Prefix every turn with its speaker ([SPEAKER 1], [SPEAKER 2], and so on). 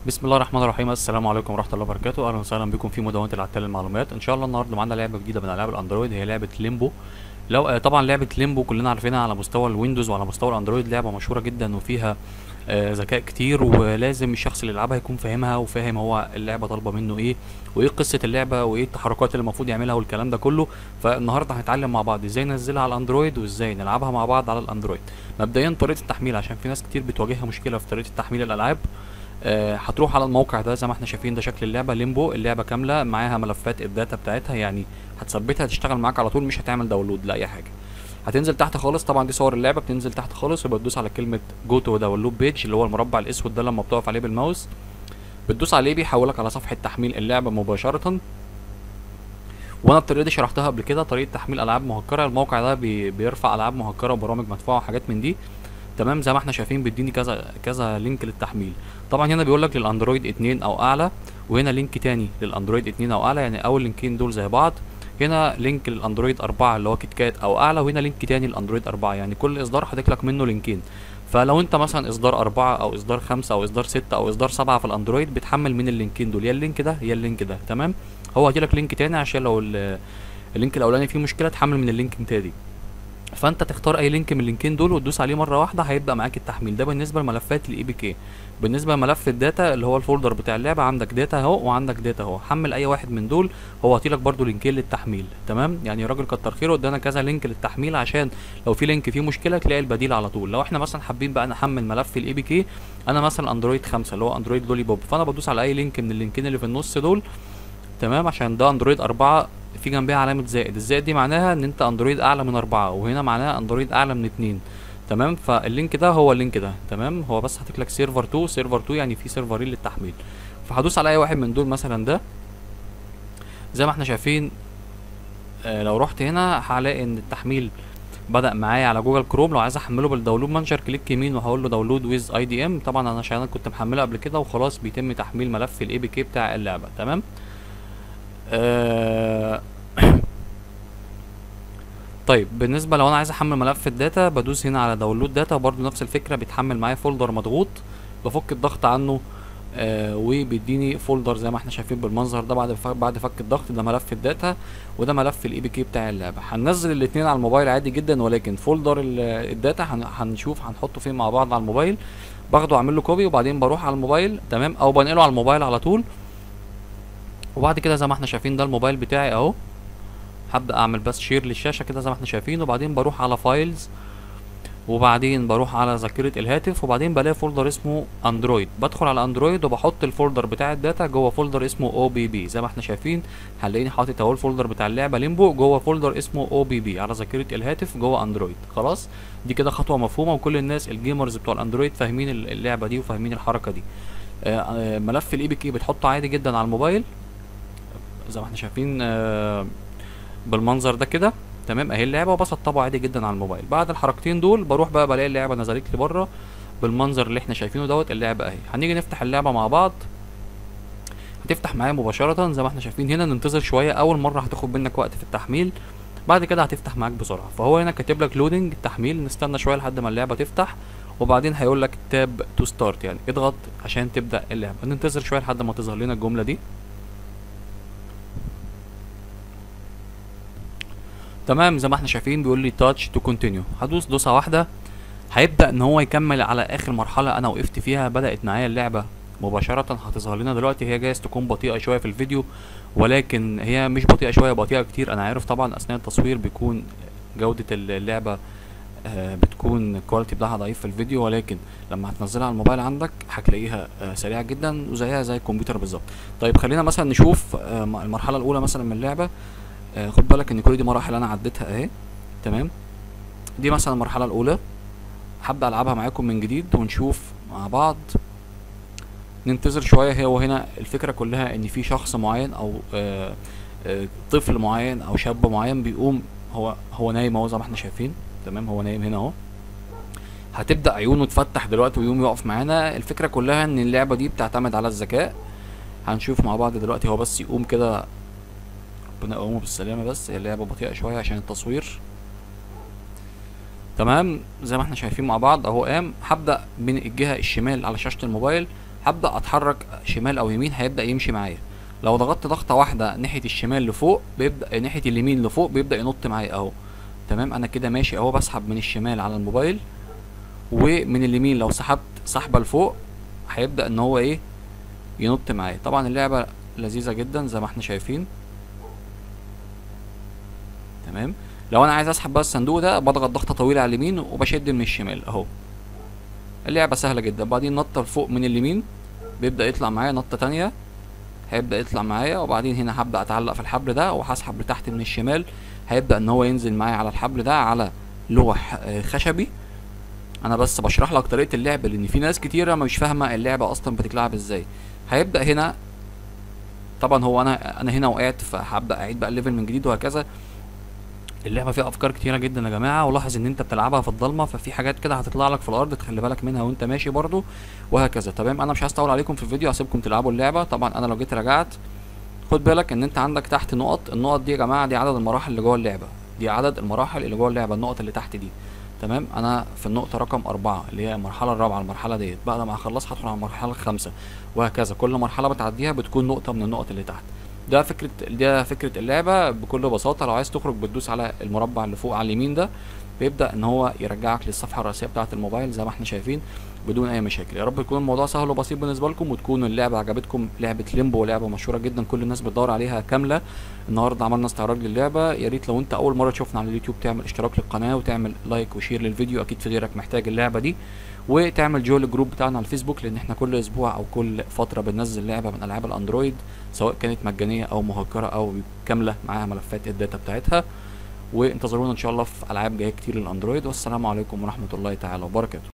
[SPEAKER 1] بسم الله الرحمن الرحيم السلام عليكم ورحمه الله وبركاته اهلا وسهلا بكم في مدونه العتال المعلومات ان شاء الله النهارده معانا لعبه جديده من العاب الاندرويد هي لعبه ليمبو لو آه، طبعا لعبه ليمبو كلنا عارفينها على مستوى الويندوز وعلى مستوى الاندرويد لعبه مشهوره جدا وفيها آه، ذكاء كتير ولازم الشخص اللي يلعبها يكون فاهمها وفاهم هو اللعبه طالبه منه ايه وايه قصه اللعبه وايه التحركات اللي المفروض يعملها والكلام ده كله فالنهارده هنتعلم مع بعض ازاي ننزلها على الاندرويد وازاي نلعبها مع بعض على الاندرويد مبدئيا طريقه التحميل عشان في ناس كتير بتواجهها مشكله في طريقه تحميل الالعاب آه، هتروح على الموقع ده زي ما احنا شايفين ده شكل اللعبه ليمبو اللعبه كامله معاها ملفات الداتا بتاعتها يعني هتثبتها تشتغل معاك على طول مش هتعمل داونلود لاي حاجه هتنزل تحت خالص طبعا دي صور اللعبه بتنزل تحت خالص وبتدوس على كلمه جو تو داونلود بيج اللي هو المربع الاسود ده لما بتقف عليه بالماوس بتدوس عليه بيحولك على صفحه تحميل اللعبه مباشره وانا الطريقه دي شرحتها قبل كده طريقه تحميل العاب مهكره الموقع ده بي بيرفع العاب مهكره وبرامج مدفوعه وحاجات من دي تمام زي ما احنا شايفين بيديني كذا كذا لينك للتحميل طبعا هنا بيقول لك للاندرويد 2 او اعلى وهنا لينك تاني للاندرويد 2 او اعلى يعني اول لينكين دول زي بعض هنا لينك للاندرويد 4 اللي هو كيت كات او اعلى وهنا لينك تاني للاندرويد 4 يعني كل اصدار حاطط لك منه لينكين فلو انت مثلا اصدار 4 او اصدار 5 او اصدار 6 او اصدار 7 في الاندرويد بتحمل من اللينكين دول يا اللينك ده يا اللينك ده تمام هو هيجيلك لينك تاني عشان لو ال- اللينك الاولاني فيه مشكله تحمل من اللينك التاني فانت تختار اي لينك من اللينكين دول وتدوس عليه مره واحده هيبدا معاك التحميل ده بالنسبه لملفات الاي بي كي بالنسبه لملف الداتا اللي هو الفولدر بتاع اللعبه عندك داتا اهو وعندك داتا اهو حمل اي واحد من دول هو هاتيلك برضو لينكين للتحميل تمام يعني الراجل كتر خيره ادانا كذا لينك للتحميل عشان لو في لينك فيه مشكله تلاقي البديل على طول لو احنا مثلا حابين بقى نحمل ملف الاي بي كي انا مثلا اندرويد 5 اللي هو اندرويد لولي بوب فانا بدوس على اي لينك من اللينكين اللي في النص دول تمام عشان ده اندرويد 4 في جنبها علامة زائد الزائد دي معناها ان انت اندرويد اعلى من أربعة وهنا معناها اندرويد اعلى من اتنين تمام فاللينك ده هو اللينك ده تمام هو بس هتكلك سيرفر 2 سيرفر 2 يعني في سيرفرين للتحميل فهدوس على اي واحد من دول مثلا ده زي ما احنا شايفين آه لو رحت هنا هلاقي ان التحميل بدأ معايا على جوجل كروم لو عايز احمله بالداونلود مانجر كليك يمين وهقول له داونلود ويز اي دي ام طبعا انا عشان انا كنت محمله قبل كده وخلاص بيتم تحميل ملف الاي بي كي بتاع اللعبه تمام آه طيب بالنسبه لو انا عايز احمل ملف الداتا بدوس هنا على داونلود داتا وبرده نفس الفكره بيتحمل معايا فولدر مضغوط بفك الضغط عنه آه وبيديني فولدر زي ما احنا شايفين بالمنظر ده بعد ف- بعد فك الضغط ده ملف الداتا وده ملف الاي بي كي بتاع اللعبه هننزل الاثنين على الموبايل عادي جدا ولكن فولدر ال- الداتا هن- هنشوف هنحطه فين مع بعض على الموبايل باخده اعمل له كوبي وبعدين بروح على الموبايل تمام او بنقله على الموبايل على طول وبعد كده زي ما احنا شايفين ده الموبايل بتاعي اهو هبدا اعمل بس شير للشاشه كده زي ما احنا شايفين وبعدين بروح على فايلز وبعدين بروح على ذاكره الهاتف وبعدين بلاقي فولدر اسمه اندرويد بدخل على اندرويد وبحط الفولدر بتاع الداتا جوه فولدر اسمه او بي بي زي ما احنا شايفين هنلاقيني حاطط اهو الفولدر بتاع اللعبه ليمبو جوه فولدر اسمه او بي بي على ذاكره الهاتف جوه اندرويد خلاص دي كده خطوه مفهومه وكل الناس الجيمرز بتوع الاندرويد فاهمين اللعبه دي وفاهمين الحركه دي آه، آه، ملف الاي بي كي بتحطه عادي جدا على الموبايل زي ما احنا شايفين آه، بالمنظر ده كده تمام اهي اللعبه وبسطبه عادي جدا على الموبايل بعد الحركتين دول بروح بقى بلاقي اللعبه نزلت لي بره بالمنظر اللي احنا شايفينه دوت اللعبه اهي هنيجي نفتح اللعبه مع بعض هتفتح معايا مباشره زي ما احنا شايفين هنا ننتظر شويه اول مره هتاخد منك وقت في التحميل بعد كده هتفتح معاك بسرعه فهو هنا كاتب لك لودنج التحميل نستنى شويه لحد ما اللعبه تفتح وبعدين هيقول لك تاب تو ستارت يعني اضغط عشان تبدا اللعبه ننتظر شويه لحد ما تظهر لنا الجمله دي تمام زي ما احنا شايفين بيقول لي تاتش تو كونتينيو هدوس دوسه واحده هيبدا ان هو يكمل على اخر مرحله انا وقفت فيها بدات معايا اللعبه مباشره هتظهر لنا دلوقتي هي جايز تكون بطيئه شويه في الفيديو ولكن هي مش بطيئه شويه بطيئه كتير انا عارف طبعا اثناء التصوير بيكون جوده اللعبه آه، بتكون الكواليتي بتاعها ضعيف في الفيديو ولكن لما هتنزلها على الموبايل عندك هتلاقيها آه، سريعه جدا وزيها زي الكمبيوتر بالظبط طيب خلينا مثلا نشوف آه، المرحله الاولى مثلا من اللعبه آه، خد بالك ان كل دي مراحل انا عديتها اهي تمام دي مثلا المرحله الاولى هبدا العبها معاكم من جديد ونشوف مع بعض ننتظر شويه هي وهنا الفكره كلها ان في شخص معين او آه آه طفل معين او شاب معين بيقوم هو هو نايم اهو زي ما احنا شايفين تمام هو نايم هنا اهو هتبدا عيونه تفتح دلوقتي ويقوم يقف معانا الفكره كلها ان اللعبه دي بتعتمد على الذكاء هنشوف مع بعض دلوقتي هو بس يقوم كده ربنا يقومه بالسلامه بس هي اللعبه بطيئه شويه عشان التصوير تمام زي ما احنا شايفين مع بعض اهو قام هبدا من الجهه الشمال على شاشه الموبايل هبدا اتحرك شمال او يمين هيبدا يمشي معايا لو ضغطت ضغطه واحده ناحيه الشمال لفوق بيبدا ناحيه اليمين لفوق بيبدا ينط معايا اهو تمام انا كده ماشي اهو بسحب من الشمال على الموبايل ومن اليمين لو سحبت سحبه لفوق هيبدا ان هو ايه ينط معايا طبعا اللعبه لذيذه جدا زي ما احنا شايفين تمام لو انا عايز اسحب بقى الصندوق ده بضغط ضغطه طويله على اليمين وبشد من الشمال اهو اللعبه سهله جدا بعدين نطه لفوق من اليمين بيبدا يطلع معايا نطه تانية هيبدا يطلع معايا وبعدين هنا هبدا اتعلق في الحبل ده وهسحب لتحت من الشمال هيبدا ان هو ينزل معايا على الحبل ده على لوح آه، خشبي انا بس بشرح لك طريقه اللعب لان في ناس كتيره مش فاهمه اللعبه اصلا بتتلعب ازاي هيبدا هنا طبعا هو انا انا هنا وقعت فهبدا اعيد بقى الليفل من جديد وهكذا اللعبه فيها افكار كتيره جدا يا جماعه ولاحظ ان انت بتلعبها في الضلمه ففي حاجات كده هتطلع لك في الارض تخلي بالك منها وانت ماشي برضو وهكذا تمام انا مش هطول عليكم في الفيديو هسيبكم تلعبوا اللعبه طبعا انا لو جيت رجعت خد بالك ان انت عندك تحت نقط النقط دي يا جماعه دي عدد المراحل اللي جوه اللعبه دي عدد المراحل اللي جوه اللعبه النقط اللي تحت دي تمام انا في النقطه رقم أربعة اللي هي المرحله الرابعه المرحله ديت بعد ما اخلص هدخل على المرحله الخامسه وهكذا كل مرحله بتعديها بتكون نقطه من النقط اللي تحت ده فكره ده فكره اللعبه بكل بساطه لو عايز تخرج بتدوس على المربع اللي فوق على اليمين ده بيبدا ان هو يرجعك للصفحه الرئيسيه بتاعه الموبايل زي ما احنا شايفين بدون اي مشاكل يا رب يكون الموضوع سهل وبسيط بالنسبه لكم وتكون اللعبه عجبتكم لعبه ليمبو لعبه مشهوره جدا كل الناس بتدور عليها كامله النهارده عملنا استعراض للعبه يا ريت لو انت اول مره تشوفنا على اليوتيوب تعمل اشتراك للقناه وتعمل لايك وشير للفيديو اكيد في غيرك محتاج اللعبه دي وتعمل جوين الجروب بتاعنا على الفيسبوك لان احنا كل اسبوع او كل فتره بننزل لعبه من العاب الاندرويد سواء كانت مجانيه او مهكره او كامله معاها ملفات الداتا بتاعتها وانتظرونا ان شاء الله في العاب جايه كتير للاندرويد والسلام عليكم ورحمه الله تعالى وبركاته